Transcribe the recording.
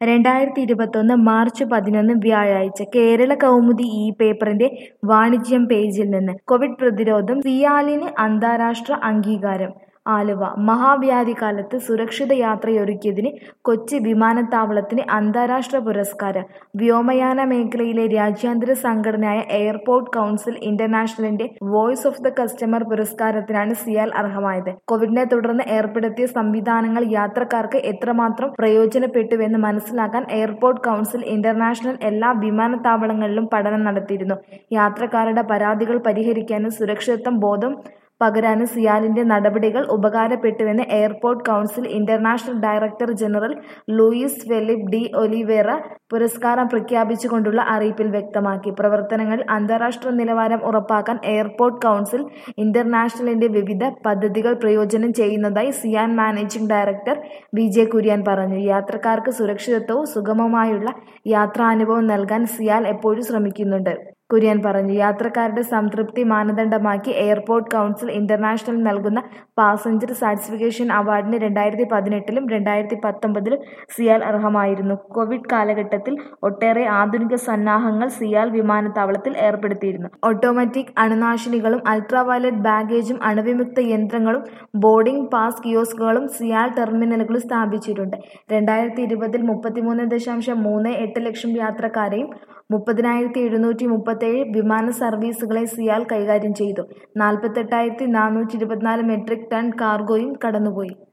രണ്ടായിരത്തി ഇരുപത്തൊന്ന് മാർച്ച് പതിനൊന്ന് വ്യാഴാഴ്ച കേരള കൗമുദി ഈ പേപ്പറിന്റെ വാണിജ്യം പേജിൽ നിന്ന് കോവിഡ് പ്രതിരോധം സിയാലിന് അന്താരാഷ്ട്ര അംഗീകാരം ആലുവ മഹാവ്യാധിക്കാലത്ത് സുരക്ഷിത യാത്രയൊരുക്കിയതിന് കൊച്ചി വിമാനത്താവളത്തിന് അന്താരാഷ്ട്ര പുരസ്കാരം വ്യോമയാന മേഖലയിലെ രാജ്യാന്തര സംഘടനയായ എയർപോർട്ട് കൗൺസിൽ ഇന്റർനാഷണലിന്റെ വോയ്സ് ഓഫ് ദ കസ്റ്റമർ പുരസ്കാരത്തിനാണ് സിയാൽ അർഹമായത് കോവിഡിനെ തുടർന്ന് ഏർപ്പെടുത്തിയ സംവിധാനങ്ങൾ യാത്രക്കാർക്ക് എത്രമാത്രം പ്രയോജനപ്പെട്ടുവെന്ന് മനസ്സിലാക്കാൻ എയർപോർട്ട് കൗൺസിൽ ഇന്റർനാഷണൽ എല്ലാ വിമാനത്താവളങ്ങളിലും പഠനം നടത്തിയിരുന്നു യാത്രക്കാരുടെ പരാതികൾ പരിഹരിക്കാനും സുരക്ഷിതത്വ ബോധം പകരാനും സിയാലിന്റെ നടപടികൾ ഉപകാരപ്പെട്ടുവെന്ന് airport council international director general Luis Felipe de Oliveira പുരസ്കാരം പ്രഖ്യാപിച്ചുകൊണ്ടുള്ള അറിയിപ്പിൽ വ്യക്തമാക്കി പ്രവർത്തനങ്ങളിൽ അന്താരാഷ്ട്ര നിലവാരം ഉറപ്പാക്കാൻ എയർപോർട്ട് കൗൺസിൽ ഇന്റർനാഷണലിന്റെ വിവിധ പദ്ധതികൾ പ്രയോജനം ചെയ്യുന്നതായി CIAL managing director V J Kurian പറഞ്ഞു യാത്രക്കാർക്ക് സുരക്ഷിതത്വവും സുഗമമായുള്ള യാത്രാനുഭവം നൽകാൻ സിയാൽ എപ്പോഴും ശ്രമിക്കുന്നുണ്ട് കുര്യൻ പറഞ്ഞു യാത്രക്കാരുടെ സംതൃപ്തി മാനദണ്ഡമാക്കി എയർപോർട്ട് കൗൺസിൽ ഇന്റർനാഷണൽ നൽകുന്ന പാസഞ്ചർ സാറ്റിസ്ഫിക്കേഷൻ അവാർഡിന് രണ്ടായിരത്തി പതിനെട്ടിലും രണ്ടായിരത്തി പത്തൊമ്പതിലും സിയാൽ അർഹമായിരുന്നു കോവിഡ് കാലഘട്ടത്തിൽ ഒട്ടേറെ ആധുനിക സന്നാഹങ്ങൾ സിയാൽ വിമാനത്താവളത്തിൽ ഏർപ്പെടുത്തിയിരുന്നു ഓട്ടോമാറ്റിക് അണുനാശിനികളും അൾട്രാവയലറ്റ് ബാഗേജും അണുവിമുക്ത യന്ത്രങ്ങളും ബോർഡിംഗ് പാസ് കിയോസ്കുകളും സിയാൽ ടെർമിനലുകളിൽ സ്ഥാപിച്ചിട്ടുണ്ട് രണ്ടായിരത്തി ഇരുപതിൽ മുപ്പത്തിമൂന്ന് ദശാംശം മൂന്ന് എട്ട് ലക്ഷം യാത്രക്കാരെയും മുപ്പതിനായിരത്തി എഴുന്നൂറ്റി മുപ്പത്തേഴ് വിമാന സർവീസുകളെ സിയാൽ കൈകാര്യം ചെയ്തു നാൽപ്പത്തെട്ടായിരത്തി നാനൂറ്റി ഇരുപത്തിനാല് മെട്രിക് ടൺ കാർഗോയും കടന്നുപോയി